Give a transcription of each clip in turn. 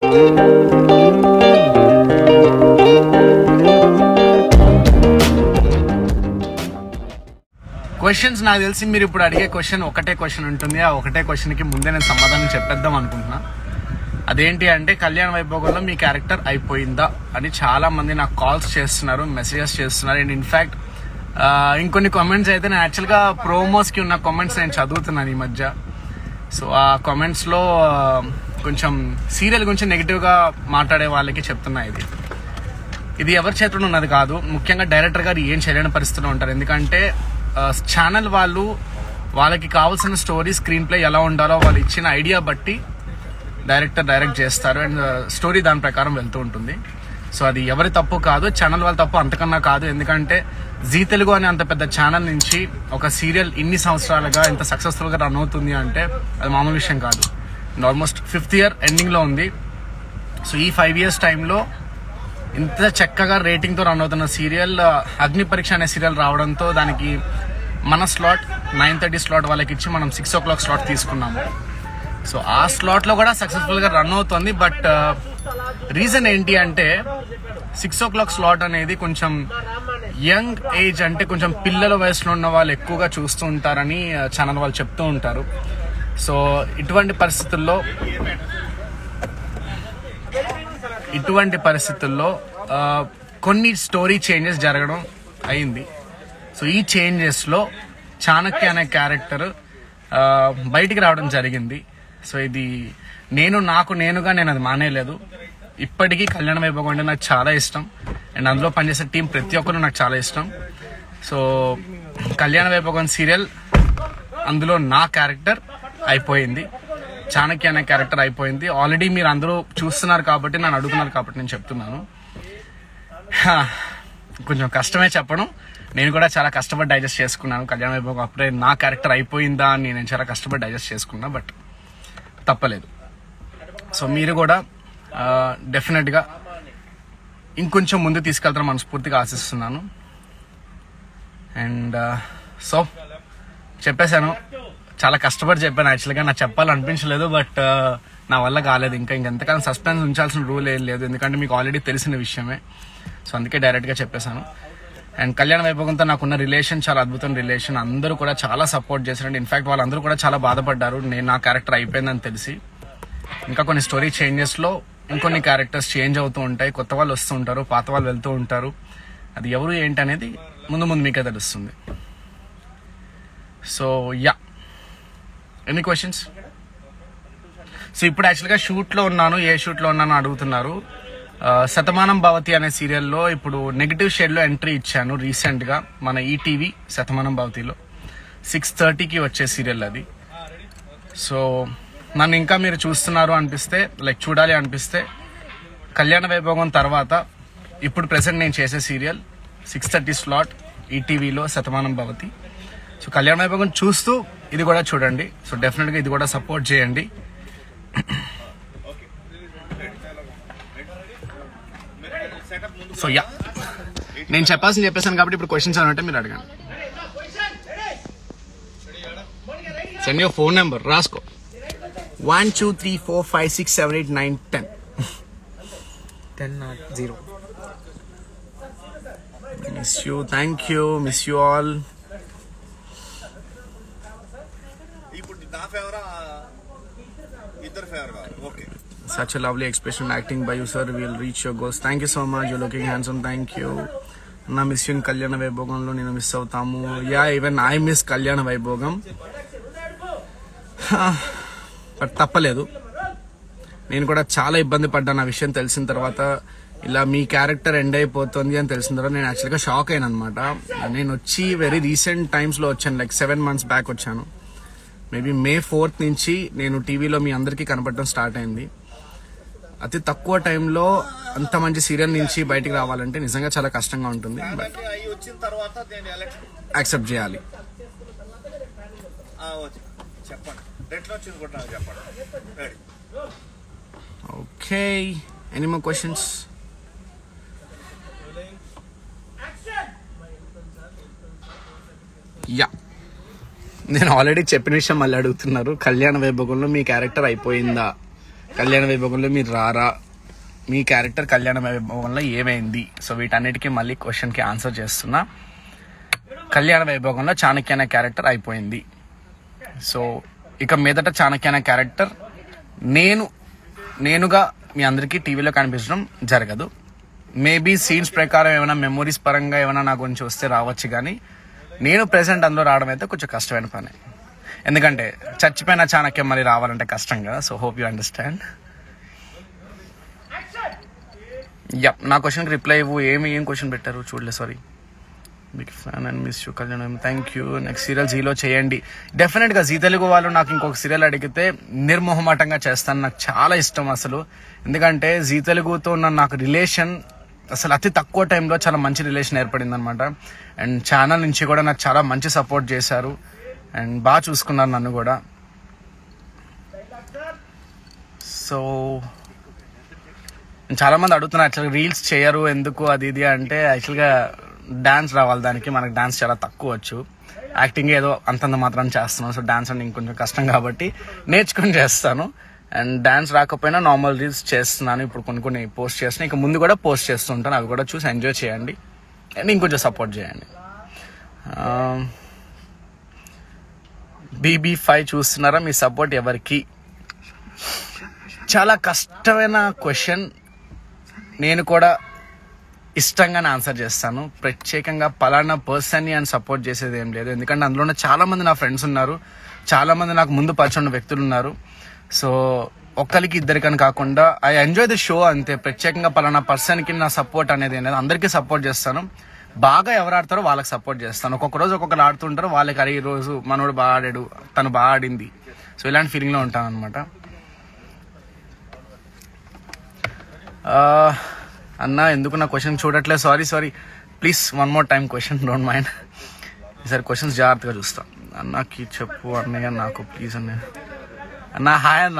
questions నాకు తెలిసి మీరు ఇప్పుడు అడిగే క్వశ్చన్ ఒకటే క్వశ్చన్ ఉంటుంది ఆ ఒకటే క్వశ్చన్కి ముందే నేను సమాధానం చెప్పేద్దాం అనుకుంటున్నా అదేంటి అంటే కళ్యాణ వైభోగంలో మీ క్యారెక్టర్ అయిపోయిందా అని చాలా మంది నాకు కాల్స్ చేస్తున్నారు మెసేజెస్ చేస్తున్నారు అండ్ ఇన్ఫాక్ట్ ఇంకొన్ని కామెంట్స్ అయితే నేను యాక్చువల్గా ప్రోమోస్కి ఉన్న కామెంట్స్ నేను చదువుతున్నాను ఈ మధ్య సో ఆ కామెంట్స్లో కొంచెం సీరియల్ గురించి నెగిటివ్గా మాట్లాడే వాళ్ళకి చెప్తున్నా ఇది ఇది ఎవరి చేతిలో ఉన్నది కాదు ముఖ్యంగా డైరెక్టర్ గారు ఏం చేయలేని పరిస్థితిలో ఉంటారు ఎందుకంటే ఛానల్ వాళ్ళు వాళ్ళకి కావాల్సిన స్టోరీ స్క్రీన్ ప్లే ఎలా ఉండాలో వాళ్ళు ఇచ్చిన ఐడియా బట్టి డైరెక్టర్ డైరెక్ట్ చేస్తారు అండ్ స్టోరీ దాని ప్రకారం వెళ్తూ ఉంటుంది సో అది ఎవరి తప్పు కాదు ఛానల్ వాళ్ళ తప్పు అంతకన్నా కాదు ఎందుకంటే జీ తెలుగు అనే అంత పెద్ద ఛానల్ నుంచి ఒక సీరియల్ ఇన్ని సంవత్సరాలుగా ఇంత సక్సెస్ఫుల్గా రన్ అవుతుంది అంటే అది మామూలు విషయం కాదు ఆల్మోస్ట్ ఫిఫ్త్ ఇయర్ ఎండింగ్లో ఉంది సో ఈ ఫైవ్ ఇయర్స్ టైంలో ఇంత చక్కగా రేటింగ్తో రన్ అవుతున్న సీరియల్ అగ్ని పరీక్ష అనే సీరియల్ రావడంతో దానికి మన స్లాట్ నైన్ థర్టీ స్లాట్ వాళ్ళకి ఇచ్చి మనం సిక్స్ ఓ క్లాక్ స్లాట్ తీసుకున్నాము సో ఆ స్లాట్లో కూడా సక్సెస్ఫుల్గా రన్ అవుతుంది బట్ రీజన్ ఏంటి అంటే సిక్స్ ఓ క్లాక్ స్లాట్ అనేది కొంచెం యంగ్ ఏజ్ అంటే కొంచెం పిల్లల వయసులో ఉన్న వాళ్ళు ఎక్కువగా చూస్తూ ఉంటారని ఛానల్ వాళ్ళు చెప్తూ ఉంటారు సో ఇటువంటి పరిస్థితుల్లో ఇటువంటి పరిస్థితుల్లో ఆ, కొన్ని స్టోరీ చేంజెస్ జరగడం అయింది సో ఈ చేంజెస్లో చాణక్య అనే క్యారెక్టర్ ఆ, బయటికి రావడం జరిగింది సో ఇది నేను నాకు నేనుగా నేను అది మానేయలేదు ఇప్పటికీ కళ్యాణ వైభవం అంటే నాకు చాలా ఇష్టం అండ్ అందులో పనిచేసే టీం ప్రతి ఒక్కరు నాకు చాలా ఇష్టం సో కళ్యాణ వైభవం సీరియల్ అందులో నా క్యారెక్టర్ అయిపోయింది చాణక్య అనే క్యారెక్టర్ అయిపోయింది ఆల్రెడీ మీరు అందరూ చూస్తున్నారు కాబట్టి నన్ను అడుగుతున్నారు కాబట్టి నేను చెప్తున్నాను హా, కొంచెం కష్టమే చెప్పడం నేను కూడా చాలా కష్టపడి డైజెస్ట్ చేసుకున్నాను కళ్యాణ వైభవం అప్పుడే నా క్యారెక్టర్ అయిపోయిందా అని నేను చాలా కష్టపడి డైజెస్ట్ చేసుకున్నా బట్ తప్పలేదు సో మీరు కూడా డెఫినెట్గా ఇంకొంచెం ముందు తీసుకెళ్తారని మనస్ఫూర్తిగా ఆశిస్తున్నాను అండ్ సో చెప్పేశాను చాలా కష్టపడి చెప్పాను యాక్చువల్గా నాకు చెప్పాలనిపించలేదు బట్ నా వల్ల కాలేదు ఇంకా ఇంకెంతకాలం సస్పెన్స్ ఉంచాల్సిన రూల్ ఏం లేదు ఎందుకంటే మీకు ఆల్రెడీ తెలిసిన విషయమే సో అందుకే డైరెక్ట్గా చెప్పేశాను అండ్ కళ్యాణ వైభవంతో నాకున్న రిలేషన్ చాలా అద్భుతమైన రిలేషన్ అందరూ కూడా చాలా సపోర్ట్ చేశారు ఇన్ఫాక్ట్ వాళ్ళందరూ కూడా చాలా బాధపడ్డారు నేను నా క్యారెక్టర్ అయిపోయిందని తెలిసి ఇంకా కొన్ని స్టోరీ చేంజెస్లో ఇంకొన్ని క్యారెక్టర్స్ చేంజ్ అవుతూ ఉంటాయి కొత్త వాళ్ళు వస్తూ ఉంటారు పాత వాళ్ళు వెళ్తూ ఉంటారు అది ఎవరు ఏంటి అనేది ముందు ముందు మీకే తెలుస్తుంది so yeah any questions so ఇప్పుడు యాక్చువల్గా షూట్లో ఉన్నాను ఏ షూట్లో ఉన్నాను అడుగుతున్నారు ఆ, శతమానం భవతి అనే సీరియల్లో ఇప్పుడు నెగిటివ్ షేడ్లో ఎంట్రీ ఇచ్చాను రీసెంట్గా మన ఈటీవీ శతమానం భవతిలో సిక్స్ థర్టీకి వచ్చే సీరియల్ అది సో నన్ను ఇంకా మీరు చూస్తున్నారు అనిపిస్తే లైక్ చూడాలి అనిపిస్తే కళ్యాణ వైభోగం తర్వాత ఇప్పుడు ప్రెసెంట్ నేను చేసే సీరియల్ సిక్స్ థర్టీ స్లాట్ ఈటీవీలో శతమానం భవతి సో కళ్యాణ వైభోగం చూస్తూ ఇది కూడా చూడండి సో డెఫినెట్గా ఇది కూడా సపోర్ట్ చేయండి సో యా నేను చెప్పాల్సింది చెప్పేసాను కాబట్టి ఇప్పుడు క్వశ్చన్స్ అని అంటే మీరు అడగండి సెండ్ యువర్ ఫోన్ నెంబర్ రాసుకో one two three four five six seven eight nine ten ten not zero miss you thank you miss you all ఇప్పుడు నా ఫేవరా ఇద్దరు ఫేవర్ కావాలి okay such a lovely expression acting by you sir will reach your goals thank you so much you're looking handsome thank you నా miss you కళ్యాణ వైభోగంలో నేను miss అవుతాము యా ఈవెన్ ఐ మిస్ కళ్యాణ వైభోగం బట్ తప్పలేదు నేను కూడా చాలా ఇబ్బంది పడ్డాను ఆ విషయం తెలిసిన తర్వాత ఇలా మీ క్యారెక్టర్ ఎండ్ అయిపోతుంది అని తెలిసిన తర్వాత నేను యాక్చువల్గా షాక్ అయినా అనమాట నేను వచ్చి వెరీ రీసెంట్ టైమ్స్లో వచ్చాను లైక్ సెవెన్ మంత్స్ బ్యాక్ వచ్చాను మేబీ మే ఫోర్త్ నుంచి నేను టీవీలో మీ అందరికీ కనపడడం స్టార్ట్ అయింది అతి తక్కువ టైంలో అంత మంచి సీరియల్ నుంచి బయటికి రావాలంటే నిజంగా చాలా కష్టంగా ఉంటుంది బట్ అలాగే అవి వచ్చిన తర్వాత నేను ఎలక్షన్ యాక్సెప్ట్ చేయాలి వచ్చి చెప్పండి ఎట్లా వచ్చింది కూడా నాకు చెప్పండి ready okay any more questions yeah నేను ఆల్రెడీ చెప్పిన విషయం మళ్ళీ అడుగుతున్నారు కళ్యాణ వైభోగంలో మీ క్యారెక్టర్ అయిపోయిందా కళ్యాణ వైభోగంలో మీరు రారా మీ క్యారెక్టర్ కళ్యాణ వైభోగంలో ఏమైంది సో వీటన్నిటికీ మళ్ళీ క్వశ్చన్కి ఆన్సర్ చేస్తున్నా కళ్యాణ వైభోగంలో చాణక్య అనే క్యారెక్టర్ అయిపోయింది సో ఇక మీదట చాణక్య అనే క్యారెక్టర్ నేను నేనుగా మీ అందరికీ టీవీలో కనిపించడం జరగదు మేబీ సీన్స్ ప్రకారం ఏమైనా మెమొరీస్ పరంగా ఏమైనా నా గురించి వస్తే రావచ్చు కానీ నేను ప్రెసెంట్ అందులో రావడం అయితే కొంచెం కష్టమైన పని ఎందుకంటే చచ్చిపోయిన చాణక్యం మళ్ళీ రావాలంటే కష్టం కదా so hope you understand yeah నా క్వశ్చన్కి రిప్లై ఇవ్వు ఏమి ఏం క్వశ్చన్ పెట్టారు చూడలే sorry big fan and miss you కళ్యాణం థ్యాంక్ యూ నెక్స్ట్ సీరియల్ జీలో చేయండి డెఫినెట్ గా జీ తెలుగు వాళ్ళు నాకు ఇంకొక సీరియల్ అడిగితే నిర్మోహమాటంగా చేస్తాను నాకు చాలా ఇష్టం అసలు ఎందుకంటే జీ తెలుగుతో ఉన్న నాకు రిలేషన్ అసలు అతి తక్కువ టైంలో చాలా మంచి రిలేషన్ ఏర్పడింది అనమాట అండ్ ఛానల్ నుంచి కూడా నాకు చాలా మంచి సపోర్ట్ చేశారు అండ్ బాగా చూసుకున్నారు నన్ను కూడా సో చాలా మంది అడుగుతున్నారు యాక్చువల్గా రీల్స్ చేయరు ఎందుకు అది ఇది అంటే యాక్చువల్గా డాన్స్ రావాలి దానికి మనకు డాన్స్ చాలా తక్కువ వచ్చు యాక్టింగ్ ఏదో అంతంత మాత్రం చేస్తున్నాం సో డాన్స్ అంటే ఇంకొంచెం కష్టం కాబట్టి నేర్చుకుని చేస్తాను అండ్ డాన్స్ రాకపోయినా నార్మల్ రీల్స్ చేస్తున్నాను ఇప్పుడు కొన్ని కొన్ని పోస్ట్ చేస్తున్నాను ఇంకా ముందు కూడా పోస్ట్ చేస్తుంటాను అవి కూడా చూసి ఎంజాయ్ చేయండి అండ్ ఇంకొంచెం సపోర్ట్ చేయండి బీబీ ఫైవ్ చూస్తున్నారా మీ సపోర్ట్ ఎవరికి చాలా కష్టమైన క్వశ్చన్ నేను కూడా ఇష్టంగానే ఆన్సర్ చేస్తాను ప్రత్యేకంగా పలానా పర్సన్ని అని సపోర్ట్ చేసేది ఏం లేదు ఎందుకంటే అందులోనే చాలా మంది నా ఫ్రెండ్స్ ఉన్నారు చాలా మంది నాకు ముందు పరిచయం ఉన్న వ్యక్తులు ఉన్నారు సో ఒక్కరికి ఇద్దరికని కాకుండా ఐ ఎంజాయ్ ది షో అంతే ప్రత్యేకంగా పలానా పర్సన్కి నా సపోర్ట్ అనేది ఏం లేదు అందరికీ సపోర్ట్ చేస్తాను బాగా ఎవరు ఆడతారో వాళ్ళకి సపోర్ట్ చేస్తాను ఒక్కొక్క రోజు ఒక్కొక్కరు ఆడుతుంటారు వాళ్ళకి అరే ఈ రోజు మనోడు బాగా ఆడాడు తను బాగా ఆడింది సో ఇలాంటి ఫీలింగ్లో ఉంటాను అనమాట అన్న ఎందుకు నా క్వశ్చన్ చూడట్లేదు sorry sorry please one more time question don't mind ఈసారి క్వశ్చన్స్ జాగ్రత్తగా చూస్తా అన్నకి చెప్పు అన్నయ్య నాకు ప్లీజ్ అన్నయ్య అన్న హాయ్ అన్న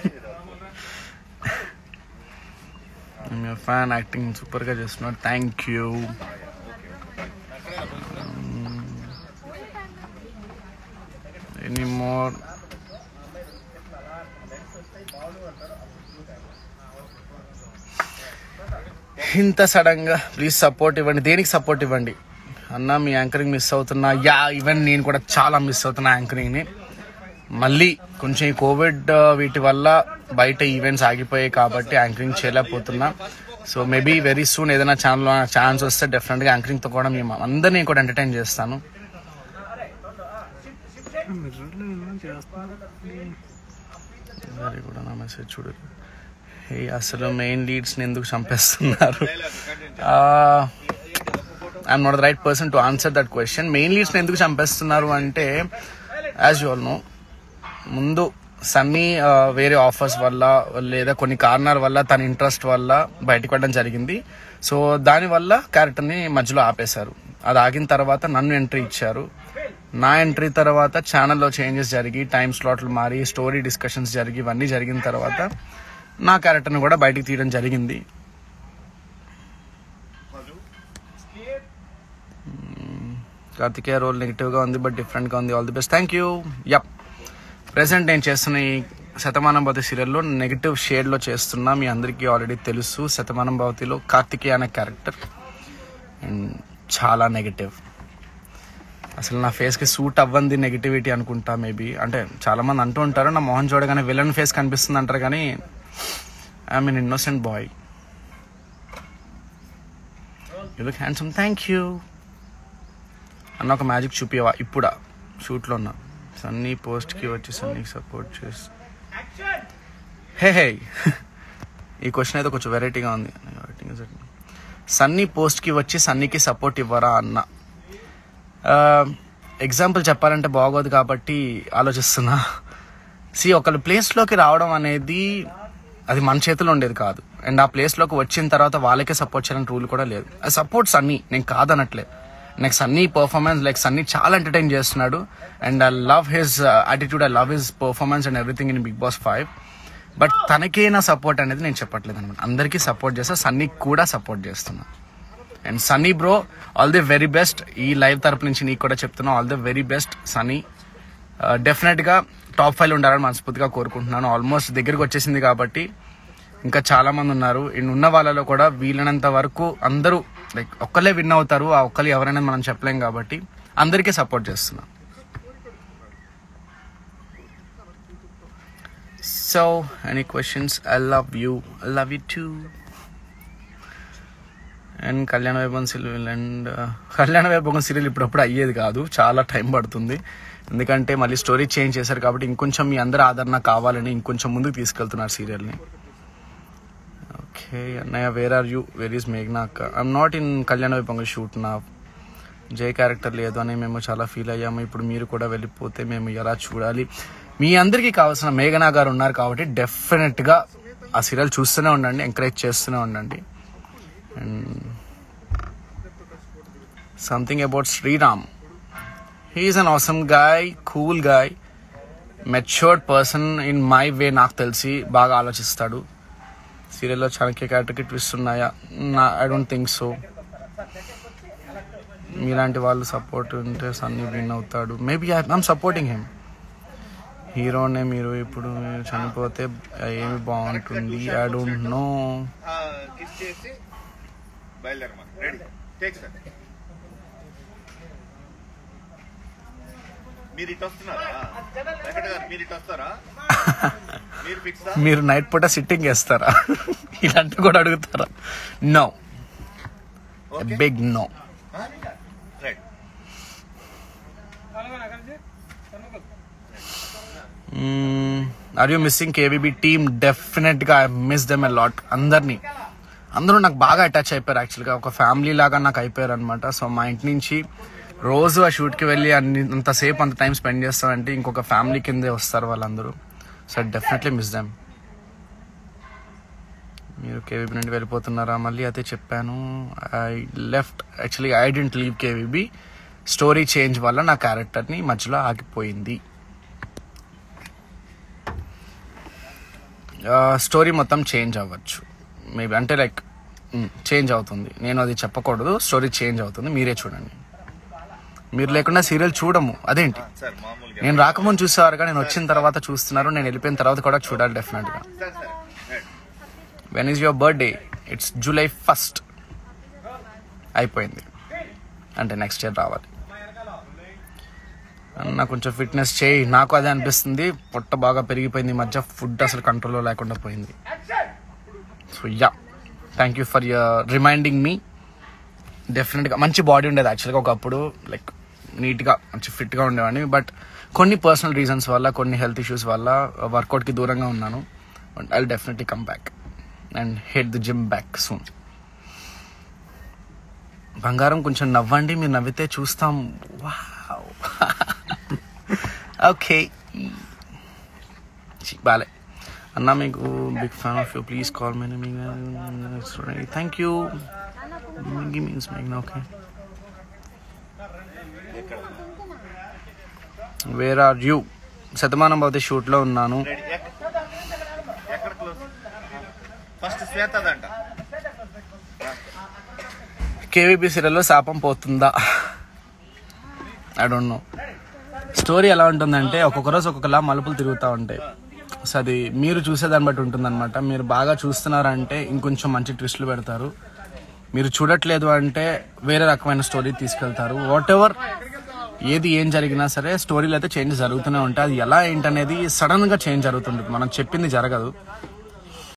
ఫ్యాన్ యాక్టింగ్ సూపర్గా చేస్తున్నాడు థ్యాంక్ యూ ఎనీ మోర్ ఇంత సడన్ గా ప్లీజ్ సపోర్ట్ ఇవ్వండి దేనికి సపోర్ట్ ఇవ్వండి అన్న మీ యాంకరింగ్ మిస్ అవుతున్నా యా ఈవెన్ నేను కూడా చాలా మిస్ అవుతున్నా యాంకరింగ్ ని మళ్ళీ కొంచెం ఈ కోవిడ్ ఆ, వీటి వల్ల బయట ఈవెంట్స్ ఆగిపోయాయి కాబట్టి యాంకరింగ్ చేయలేకపోతున్నా సో మేబీ వెరీ సూన్ ఏదైనా ఛానల్ ఛాన్స్ వస్తే డెఫినెట్ గా యాంకరింగ్ తో కూడా మేము అందరినీ కూడా ఎంటర్టైన్ చేస్తాను మరి కూడా నా మెసేజ్ చూడు హే అసలు మెయిన్ లీడ్స్ ని ఎందుకు చంపేస్తున్నారు I'm not the right person to answer that question main leads ని ఎందుకు చంపేస్తున్నారు అంటే యాజ్ యూ ఆల్ నో ముందు సన్నీ ఆ, వేరే ఆఫర్స్ వల్ల లేదా కొన్ని కారణాల వల్ల తన ఇంట్రెస్ట్ వల్ల బయటకు వెళ్ళడం జరిగింది సో దానివల్ల క్యారెక్టర్ని మధ్యలో ఆపేశారు అది ఆగిన తర్వాత నన్ను ఎంట్రీ ఇచ్చారు నా ఎంట్రీ తర్వాత ఛానల్లో చేంజెస్ జరిగి టైం స్లాట్లు మారి స్టోరీ డిస్కషన్స్ జరిగి ఇవన్నీ జరిగిన తర్వాత నా క్యారెక్టర్ని కూడా బయటికి తీయడం జరిగింది కార్తికేయ రోల్ నెగిటివ్గా ఉంది బట్ డిఫరెంట్గా ఉంది all the best thank you yup present నేను చేస్తున్న ఈ శతమానం భవతి సీరియల్లో నెగిటివ్ షేడ్లో చేస్తున్నా మీ అందరికీ ఆల్రెడీ తెలుసు శతమానం భవతిలో కార్తికేయ అనే క్యారెక్టర్ అండ్ చాలా నెగిటివ్ అసలు నా ఫేస్కి సూట్ అవ్వంది నెగిటివిటీ అనుకుంటా మేబీ అంటే చాలా మంది అంటూ ఉంటారు నా మొహం చూడగానే విలన్ ఫేస్ కనిపిస్తుంది అంటారు కానీ I mean innocent boy you look handsome thank you అన్న ఒక మ్యాజిక్ చూపివా ఇప్పుడా షూట్లో ఉన్నా సన్నీ పోస్ట్కి వచ్చి సన్నీకి సపోర్ట్ చేసి హే హే ఈ క్వశ్చన్ అయితే కొంచెం వెరైటీగా ఉంది సన్నీ పోస్ట్కి వచ్చి సన్నీకి సపోర్ట్ ఇవ్వరా అన్న ఎగ్జాంపుల్ చెప్పాలంటే బాగోదు కాబట్టి ఆలోచిస్తున్నా సి ఒకళ్ళ ప్లేస్లోకి రావడం అనేది అది మన చేతిలో ఉండేది కాదు అండ్ ఆ ప్లేస్లోకి వచ్చిన తర్వాత వాళ్ళకే సపోర్ట్ చేయాలని రూల్ కూడా లేదు ఆ సపోర్ట్ సన్నీ నేను కాదనట్లేదు నాకు సన్నీ పర్ఫార్మెన్స్ లైక్ సన్నీ చాలా ఎంటర్టైన్ చేస్తున్నాడు and I love his attitude I love his performance and everything in Bigg Boss five but తనకే నా సపోర్ట్ అనేది నేను చెప్పట్లేదు అనమాట అందరికీ సపోర్ట్ చేస్తా సన్నీకి కూడా సపోర్ట్ చేస్తున్నా and Sunny bro all the very best ఈ లైవ్ తరపు నుంచి నీకు కూడా చెప్తున్నా all the very best Sunny డెఫినెట్గా టాప్ ఫైవ్ ఉండాలని మనస్ఫూర్తిగా కోరుకుంటున్నాను ఆల్మోస్ట్ దగ్గరికి వచ్చేసింది కాబట్టి ఇంకా చాలా మంది ఉన్నారు ఇన్ని ఉన్న వాళ్ళలో కూడా వీలైనంత వరకు అందరూ లైక్ ఒక్కళ్ళే విన్ అవుతారు ఆ ఒక్కళ్ళు ఎవరైనా మనం చెప్పలేం కాబట్టి అందరికీ సపోర్ట్ చేస్తున్నాం so any questions I love you I love you too and Kalyana Vaibhavam serial and Kalyana Vaibhavam serial ఇప్పుడప్పుడు అయ్యేది కాదు చాలా టైం పడుతుంది ఎందుకంటే మళ్ళీ స్టోరీ చేంజ్ చేశారు కాబట్టి ఇంకొంచెం మీ అందరి ఆదరణ కావాలని ఇంకొంచెం ముందుకు తీసుకెళ్తున్నారు సీరియల్ని ఓకే అన్నయ్య where are you where is మేఘ్నా అక్క ఐఎమ్ నాట్ ఇన్ కళ్యాణ వైభవం షూట్ నా జై క్యారెక్టర్ లేదు అని మేము చాలా ఫీల్ అయ్యాము ఇప్పుడు మీరు కూడా వెళ్ళిపోతే మేము ఎలా చూడాలి మీ అందరికీ కావాల్సిన మేఘనా గారు ఉన్నారు కాబట్టి డెఫినెట్గా ఆ సీరియల్ చూస్తూనే ఉండండి ఎంకరేజ్ చేస్తూనే ఉండండి and something about Sriram he is an awesome guy cool guy matured person in my way నాకు తెలిసి బాగా ఆలోచిస్తాడు సీరియల్లో చాణక్య క్యారెక్టర్కి ట్విస్ట్ ఉన్నాయా నా ఐ డోంట్ థింక్ సో మీలాంటి వాళ్ళు సపోర్ట్ ఉంటే సన్నీ విన్ అవుతాడు మేబీ ఐఎమ్ సపోర్టింగ్ హిమ్ హీరోనే మీరు ఇప్పుడు మీరు చనిపోతే ఏమి బాగుంటుంది ఐ డోంట్ నో కిస్ చేసి బయలుదేరమా రెడీ టేక్ సార్ మీరు ఇటు వస్తున్నారా వెంకట గారు మీరు ఇటు వస్తారా మీరు ఫిక్సా మీరు నైట్ పూట సిట్టింగ్ చేస్తారా ఇలాంటివి కూడా అడుగుతారా no okay big no right are you missing KVB team definite గా I miss them a lot అందరినీ అందరూ నాకు బాగా అటాచ్ అయిపోయారు యాక్చువల్గా ఒక ఫ్యామిలీ లాగా నాకు అయిపోయారు అనమాట సో మా ఇంటి నుంచి రోజు ఆ షూట్కి వెళ్ళి అన్ని అంతసేపు అంత టైం స్పెండ్ చేస్తానంటే ఇంకొక ఫ్యామిలీ కిందే వస్తారు వాళ్ళందరూ సో డెఫినెట్లీ మిస్ దెమ్ మీరు కేవీబీ నుండి వెళ్ళిపోతున్నారా మళ్ళీ అదే చెప్పాను I left actually I didn't leave KVB story change వల్ల నా క్యారెక్టర్ని మధ్యలో ఆగిపోయింది స్టోరీ మొత్తం చేంజ్ అవ్వచ్చు మేబీ అంటే లైక్ చేంజ్ అవుతుంది నేను అది చెప్పకూడదు స్టోరీ చేంజ్ అవుతుంది మీరే చూడండి మీరు లేకుండా సీరియల్ చూడము అదేంటి సార్ మామూలుగా నేను రాకముందు చూసేవారు కానీ నేను వచ్చిన తర్వాత చూస్తున్నారు నేను వెళ్ళిపోయిన తర్వాత కూడా చూడాలి డెఫినెట్గా sir sir right when is your birthday it's July first అయిపోయింది అంటే నెక్స్ట్ ఇయర్ రావాలి అన్న కొంచెం ఫిట్నెస్ చేయి నాకు అదే అనిపిస్తుంది పొట్ట బాగా పెరిగిపోయింది ఈ మధ్య ఫుడ్ అసలు కంట్రోల్లో లేకుండా పోయింది so yeah thank you for your reminding me డెఫినెట్గా మంచి బాడీ ఉండేది యాక్చువల్గా ఒకప్పుడు లైక్ నీట్గా మంచి ఫిట్గా ఉండేవాడిని బట్ కొన్ని పర్సనల్ రీజన్స్ వల్ల కొన్ని హెల్త్ ఇష్యూస్ వల్ల వర్కౌట్కి దూరంగా ఉన్నాను I definitely come back and head the gym back soon బంగారం కొంచెం నవ్వండి మీరు నవ్వితే చూస్తాం ఓకే బాలే అన్న మీకు big fan of you please call me thank you means మేఘ్నా okay where are you Shatamanam Bhavati షూట్లో ఉన్నాను రెడీ ఎక్కడ క్లోజ్ ఫస్ట్ శ్వేతదంట కేవీపీ సీరియల్లో శాపం పోతుందా ఐ డోంట్ నో స్టోరీ ఎలా ఉంటుందంటే ఒక్కొక్క రోజు ఒక్కొక్కలా మలుపులు తిరుగుతూ ఉంటాయి సో అది మీరు చూసేదాన్ని బట్టి ఉంటుందన్నమాట మీరు బాగా చూస్తున్నారంటే ఇంకొంచెం మంచి ట్విస్ట్లు పెడతారు మీరు చూడట్లేదు అంటే వేరే రకమైన స్టోరీ తీసుకెళ్తారు వాట్ ఎవర్ ఏది ఏం జరిగినా సరే స్టోరీలో అయితే చేంజ్ జరుగుతూనే ఉంటాయి అది ఎలా ఏంటనేది సడన్ గా చేంజ్ జరుగుతుంటుంది మనం చెప్పింది జరగదు